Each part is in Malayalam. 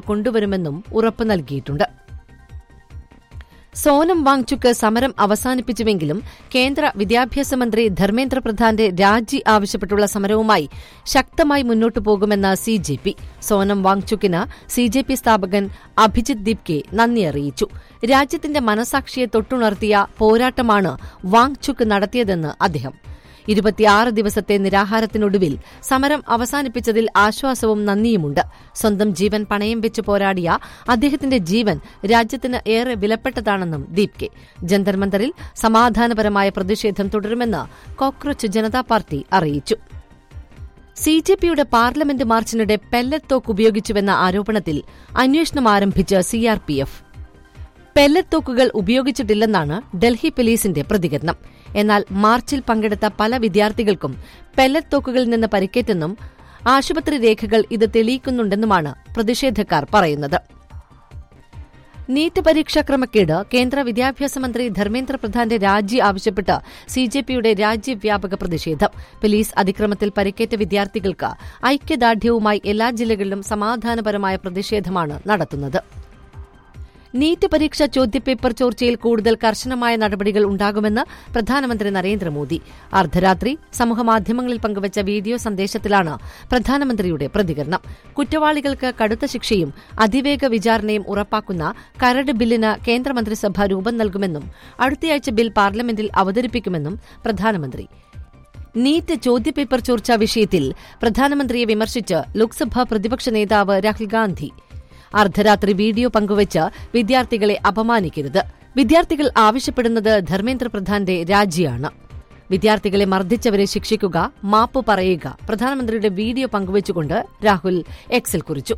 കൊണ്ടുവരുമെന്നും ഉറപ്പ് നൽകിയിട്ടുണ്ട് സോനം വാങ്ചുക്ക് സമരം അവസാനിപ്പിച്ചുവെങ്കിലും കേന്ദ്ര വിദ്യാഭ്യാസ മന്ത്രി ധർമ്മേന്ദ്ര പ്രധാന്റെ രാജി ആവശ്യപ്പെട്ടുള്ള സമരവുമായി ശക്തമായി മുന്നോട്ടു പോകുമെന്ന് സി ജെ പി സോനം വാങ്ചുക്കിന് സി ജെ പി സ്ഥാപകൻ അഭിജിത് ദീപ്കെ നന്ദി അറിയിച്ചു രാജ്യത്തിന്റെ മനസാക്ഷിയെ തൊട്ടുണർത്തിയ പോരാട്ടമാണ് വാങ്ചുക്ക് നടത്തിയതെന്ന് അദ്ദേഹം ഇരുപത്തിയാറ് ദിവസത്തെ നിരാഹാരത്തിനൊടുവിൽ സമരം അവസാനിപ്പിച്ചതിൽ ആശ്വാസവും നന്ദിയുമുണ്ട് സ്വന്തം ജീവൻ പണയം വെച്ച് പോരാടിയ അദ്ദേഹത്തിന്റെ ജീവൻ രാജ്യത്തിന് ഏറെ വിലപ്പെട്ടതാണെന്നും ദീപ്കെ ജന്തർ മന്ദറിൽ സമാധാനപരമായ പ്രതിഷേധം തുടരുമെന്ന് കോക്രോച്ച് ജനതാ പാർട്ടി അറിയിച്ചു സി ജെ പിയുടെ പാർലമെന്റ് മാർച്ചിനിടെ പെല്ലറ്റ് തോക്ക് ഉപയോഗിച്ചുവെന്ന ആരോപണത്തിൽ അന്വേഷണം ആരംഭിച്ച് സിആർപിഎഫ് പെല്ലറ്റ് തോക്കുകൾ ഉപയോഗിച്ചിട്ടില്ലെന്നാണ് ഡൽഹി പോലീസിന്റെ പ്രതികരണം എന്നാൽ മാർച്ചിൽ പങ്കെടുത്ത പല വിദ്യാർത്ഥികൾക്കും പെല്ലറ്റ് തോക്കുകളിൽ നിന്ന് പരിക്കേറ്റെന്നും ആശുപത്രി രേഖകൾ ഇത് തെളിയിക്കുന്നുണ്ടെന്നുമാണ് പ്രതിഷേധക്കാർ പറയുന്നത് നീറ്റ് പരീക്ഷാ ക്രമക്കേട് കേന്ദ്ര വിദ്യാഭ്യാസ മന്ത്രി ധർമ്മേന്ദ്ര പ്രധാന്റെ രാജി ആവശ്യപ്പെട്ട് സിജെപിയുടെ രാജ്യവ്യാപക പ്രതിഷേധം പോലീസ് അതിക്രമത്തിൽ പരിക്കേറ്റ വിദ്യാർത്ഥികൾക്ക് ഐക്യദാർഢ്യവുമായി എല്ലാ ജില്ലകളിലും സമാധാനപരമായ പ്രതിഷേധമാണ് നടത്തുന്നത് നീറ്റ് പരീക്ഷ ചോദ്യപേപ്പർ ചോർച്ചയിൽ കൂടുതൽ കർശനമായ നടപടികൾ ഉണ്ടാകുമെന്ന് പ്രധാനമന്ത്രി നരേന്ദ്രമോദി അർദ്ധരാത്രി സമൂഹമാധ്യമങ്ങളിൽ പങ്കുവച്ച വീഡിയോ സന്ദേശത്തിലാണ് പ്രധാനമന്ത്രിയുടെ പ്രതികരണം കുറ്റവാളികൾക്ക് കടുത്ത ശിക്ഷയും അതിവേഗ വിചാരണയും ഉറപ്പാക്കുന്ന കരട് ബില്ലിന് കേന്ദ്രമന്ത്രിസഭ രൂപം നൽകുമെന്നും അടുത്തയാഴ്ച ബിൽ പാർലമെന്റിൽ അവതരിപ്പിക്കുമെന്നും പ്രധാനമന്ത്രി നീറ്റ് ചോദ്യപേപ്പർ ചോർച്ചാ വിഷയത്തിൽ പ്രധാനമന്ത്രിയെ വിമർശിച്ച് ലോക്സഭാ പ്രതിപക്ഷ നേതാവ് രാഹുൽ ഗാന്ധി അർദ്ധരാത്രി വീഡിയോ പങ്കുവച്ച് വിദ്യാർത്ഥികളെ അപമാനിക്കരുത് വിദ്യാർത്ഥികൾ ആവശ്യപ്പെടുന്നത് ധർമ്മേന്ദ്ര പ്രധാന്റെ രാജിയാണ് വിദ്യാർത്ഥികളെ മർദ്ദിച്ചവരെ ശിക്ഷിക്കുക മാപ്പ് പറയുക പ്രധാനമന്ത്രിയുടെ വീഡിയോ പങ്കുവച്ചുകൊണ്ട് രാഹുൽ എക്സിൽ കുറിച്ചു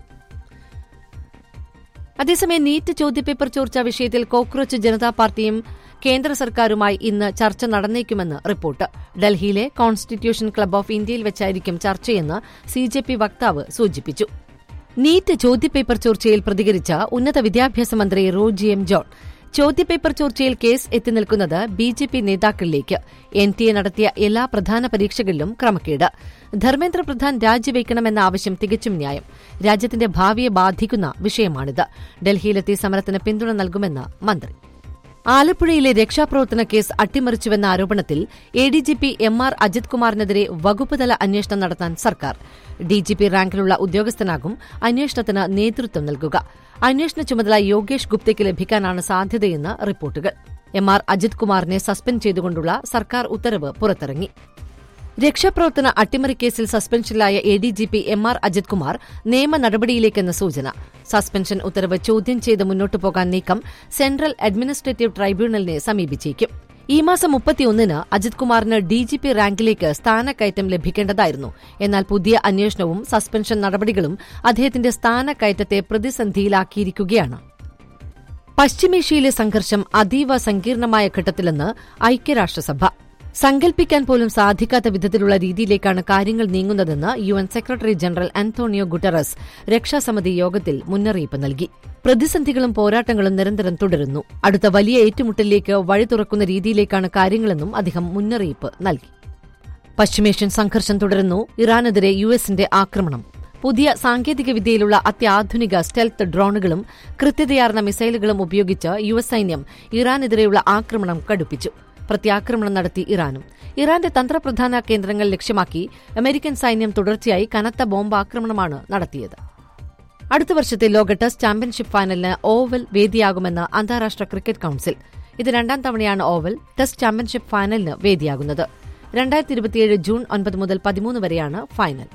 അതേസമയം നീറ്റ് ചോദ്യപേപ്പർ ചോർച്ചാ വിഷയത്തിൽ കോക്രോച്ച് ജനതാ പാർട്ടിയും കേന്ദ്ര സർക്കാരുമായി ഇന്ന് ചർച്ച നടന്നേക്കുമെന്ന് റിപ്പോർട്ട് ഡൽഹിയിലെ കോൺസ്റ്റിറ്റ്യൂഷൻ ക്ലബ് ഓഫ് ഇന്ത്യയിൽ വെച്ചായിരിക്കും ചർച്ചയെന്ന് സിജെപി വക്താവ് സൂചിപ്പിച്ചു നീറ്റ് ചോദ്യപേപ്പർ ചോർച്ചയിൽ പ്രതികരിച്ച ഉന്നത വിദ്യാഭ്യാസ മന്ത്രി റോജി എം ജോൺ ചോദ്യപേപ്പർ ചോർച്ചയിൽ കേസ് എത്തിനിൽക്കുന്നത് ബി ജെ പി നേതാക്കളിലേക്ക് എൻ ടി എ നടത്തിയ എല്ലാ പ്രധാന പരീക്ഷകളിലും ക്രമക്കേട് ധർമ്മേന്ദ്ര പ്രധാൻ രാജിവെക്കണമെന്ന ആവശ്യം തികച്ചും ന്യായം രാജ്യത്തിന്റെ ഭാവിയെ ബാധിക്കുന്ന വിഷയമാണിത് ഡൽഹിയിലെത്തി സമരത്തിന് പിന്തുണ നൽകുമെന്ന് മന്ത്രി ആലപ്പുഴയിലെ രക്ഷാപ്രവർത്തന കേസ് അട്ടിമറിച്ചുവെന്ന ആരോപണത്തിൽ A D G P M R Ajith കുമാറിനെതിരെ വകുപ്പുതല അന്വേഷണം നടത്താൻ സർക്കാർ ഡിജിപി റാങ്കിലുള്ള ഉദ്യോഗസ്ഥനാകും അന്വേഷണത്തിന് നേതൃത്വം നൽകുക അന്വേഷണ ചുമതല യോഗേഷ് ഗുപ്തയ്ക്ക് ലഭിക്കാനാണ് സാധ്യതയെന്ന് റിപ്പോർട്ടുകൾ എം ആർ അജിത് കുമാറിനെ സസ്പെൻഡ് ചെയ്തുകൊണ്ടുള്ള സർക്കാർ ഉത്തരവ് പുറത്തിറങ്ങി രക്ഷാപ്രവർത്തന അട്ടിമറിക്കേസിൽ സസ്പെൻഷനിലായ A D G P M R Ajith Kumar നിയമ നടപടിയിലേക്കെന്ന സൂചന സസ്പെൻഷൻ ഉത്തരവ് ചോദ്യം ചെയ്ത് മുന്നോട്ടു പോകാൻ നീക്കം സെൻട്രൽ അഡ്മിനിസ്ട്രേറ്റീവ് ട്രൈബ്യൂണലിനെ സമീപിച്ചേക്കും ഈ മാസം മുപ്പത്തിയൊന്നിന് അജിത് കുമാറിന് ഡിജിപി റാങ്കിലേക്ക് സ്ഥാനക്കയറ്റം ലഭിക്കേണ്ടതായിരുന്നു എന്നാൽ പുതിയ അന്വേഷണവും സസ്പെൻഷൻ നടപടികളും അദ്ദേഹത്തിന്റെ സ്ഥാനക്കയറ്റത്തെ പ്രതിസന്ധിയിലാക്കിയിരിക്കുകയാണ് പശ്ചിമേഷ്യയിലെ സംഘർഷം അതീവ സങ്കീർണമായ ഘട്ടത്തിലെന്ന് ഐക്യരാഷ്ട്രസഭ സങ്കൽപ്പിക്കാൻ പോലും സാധിക്കാത്ത വിധത്തിലുള്ള രീതിയിലേക്കാണ് കാര്യങ്ങൾ നീങ്ങുന്നതെന്ന് U N secretary general Antonio Guterres രക്ഷാസമിതി യോഗത്തിൽ മുന്നറിയിപ്പ് നൽകി പ്രതിസന്ധികളും പോരാട്ടങ്ങളും നിരന്തരം തുടരുന്നു അടുത്ത വലിയ ഏറ്റുമുട്ടലിലേക്ക് വഴി തുറക്കുന്ന രീതിയിലേക്കാണ് കാര്യങ്ങളെന്നും അദ്ദേഹം മുന്നറിയിപ്പ് നൽകി പശ്ചിമേഷ്യൻ സംഘർഷം തുടരുന്നു ഇറാനെതിരെ യു എസിന്റെ ആക്രമണം പുതിയ സാങ്കേതികവിദ്യയിലുള്ള അത്യാധുനിക സ്റ്റെൽത്ത് ഡ്രോണുകളും കൃത്യതയാർന്ന മിസൈലുകളും ഉപയോഗിച്ച് യു എസ് സൈന്യം ഇറാനെതിരെയുള്ള ആക്രമണം കടുപ്പിച്ചു പ്രത്യാക്രമണം നടത്തി ഇറാനും ഇറാന്റെ തന്ത്രപ്രധാന കേന്ദ്രങ്ങൾ ലക്ഷ്യമാക്കി അമേരിക്കൻ സൈന്യം തുടർച്ചയായി കനത്ത ബോംബാക്രമണമാണ് നടത്തിയത് അടുത്ത വർഷത്തെ ലോക ടെസ്റ്റ് ചാമ്പ്യൻഷിപ്പ് ഫൈനലിന് ഓവൽ വേദിയാകുമെന്ന് അന്താരാഷ്ട്ര ക്രിക്കറ്റ് കൌൺസിൽ ഇത് രണ്ടാം തവണയാണ് ഓവൽ ടെസ്റ്റ് ചാമ്പ്യൻഷിപ്പ് ഫൈനലിന് വേദിയാകുന്നത് രണ്ടായിരത്തി ഇരുപത്തിയേഴ് ജൂൺ ഒൻപത് മുതൽ പതിമൂന്ന് വരെയാണ് ഫൈനൽ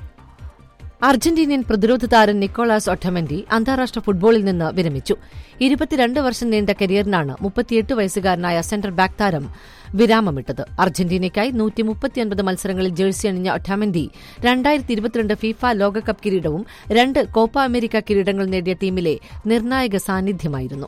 അർജന്റീനിയൻ പ്രതിരോധ താരം നിക്കോളാസ് ഒട്ടമന്റി അന്താരാഷ്ട്ര ഫുട്ബോളിൽ നിന്ന് വിരമിച്ചു ഇരുപത്തിരണ്ട് വർഷം നീണ്ട കരിയറിനാണ് മുപ്പത്തിയെട്ട് വയസ്സുകാരനായ സെന്റർ ബാക്ക് താരം വിരാമമിട്ടത് അർജന്റീനയ്ക്കായി നൂറ്റി മുപ്പത്തിയൊൻപത് മത്സരങ്ങളിൽ ജേഴ്സി അണിഞ്ഞ ഒട്ടാമന്റി രണ്ടായിരത്തി ഇരുപത്തിരണ്ട് ഫിഫ ലോകകപ്പ് കിരീടവും രണ്ട് കോപ്പ അമേരിക്ക കിരീടങ്ങൾ നേടിയ ടീമിലെ നിർണായക സാന്നിധ്യമായിരുന്നു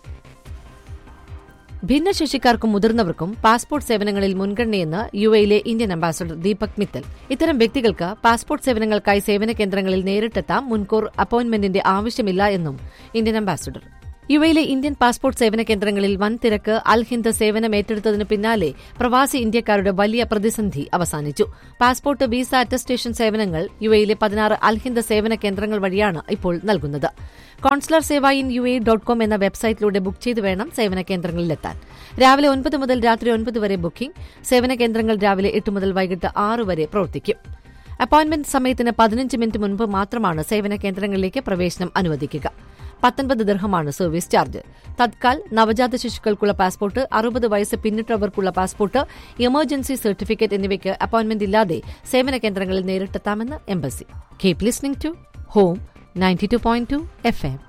ഭിന്നശേഷിക്കാർക്കും മുതിർന്നവർക്കും പാസ്പോർട്ട് സേവനങ്ങളിൽ മുൻഗണനയെന്ന് യു എയിലെ ഇന്ത്യൻ അംബാസഡർ ദീപക് മിത്തൽ ഇത്തരം വ്യക്തികൾക്ക് പാസ്പോർട്ട് സേവനങ്ങൾക്കായി സേവന കേന്ദ്രങ്ങളിൽ നേരിട്ടെത്താം മുൻകൂർ അപ്പോയിന്റ്മെന്റിന്റെ ആവശ്യമില്ല എന്നും ഇന്ത്യൻ അംബാസഡർ യു എയിലെ ഇന്ത്യൻ പാസ്പോർട്ട് സേവന കേന്ദ്രങ്ങളിൽ വൻ തിരക്ക് അൽ ഹിന്ദ് സേവനം ഏറ്റെടുത്തതിന് പിന്നാലെ പ്രവാസി ഇന്ത്യക്കാരുടെ വലിയ പ്രതിസന്ധി അവസാനിച്ചു പാസ്പോർട്ട് വീസ അറ്റസ്റ്റേഷൻ സേവനങ്ങൾ യു എയിലെ പതിനാറ് അൽ ഹിന്ദ് സേവന കേന്ദ്രങ്ങൾ വഴിയാണ് ഇപ്പോൾ നൽകുന്നത് consular seva in U A dot com എന്ന വെബ്സൈറ്റിലൂടെ ബുക്ക് ചെയ്ത് വേണം സേവന കേന്ദ്രങ്ങളിലെത്താൻ രാവിലെ ഒൻപത് മുതൽ രാത്രി ഒൻപത് വരെ ബുക്കിംഗ് സേവന കേന്ദ്രങ്ങൾ രാവിലെ എട്ട് മുതൽ വൈകിട്ട് ആറ് വരെ പ്രവർത്തിക്കും അപ്പോയിന്റ്മെന്റ് സമയത്തിന് പതിനഞ്ച് മിനിറ്റ് മുൻപ് മാത്രമാണ് സേവന കേന്ദ്രങ്ങളിലേക്ക് പ്രവേശനം അനുവദിക്കുക പത്തൊൻപത് ദീർഘമാണ് സർവീസ് ചാർജ് തത്കാൽ നവജാത ശിശുക്കൾക്കുള്ള പാസ്പോർട്ട് അറുപത് വയസ്സ് പിന്നിട്ടവർക്കുള്ള പാസ്പോർട്ട് എമർജൻസി സർട്ടിഫിക്കറ്റ് എന്നിവയ്ക്ക് അപ്പോയിന്റ്മെന്റ് ഇല്ലാതെ സേവന കേന്ദ്രങ്ങളിൽ നേരിട്ടെത്താമെന്ന് embassy keep listening to home ninety two point two F M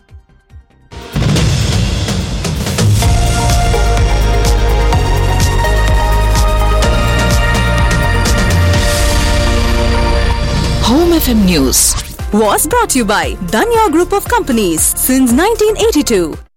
Home FM News was brought to you by Danya Group of Companies since 1982.